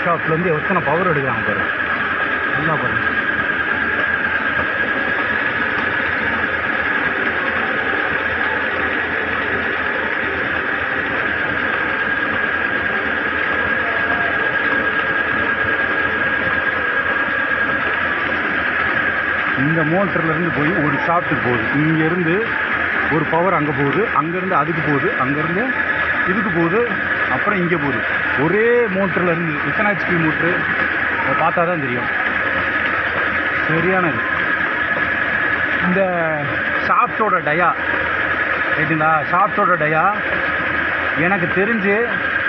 ஷாப்லேருந்து எத்தனை பவர் எடுக்கிறாங்க பாரு நல்லா பாருங்க இந்த மோட்டர்லேருந்து போய் ஒரு ஷாப்ட்டுக்கு போகுது இங்கேருந்து ஒரு பவர் அங்கே போகுது அங்கேருந்து அதுக்கு போகுது அங்கேருந்து இதுக்கு போகுது அப்புறம் இங்கே போகுது ஒரே மோட்டர்லேருந்து எத்தனை ஹெச்பி மோட்ரு அதை பார்த்தா தான் தெரியும் சரியானது இந்த ஷாப்ட்டோட டயா ரைட்டுங்களா ஷாப்ட்டோட டயா எனக்கு தெரிஞ்சு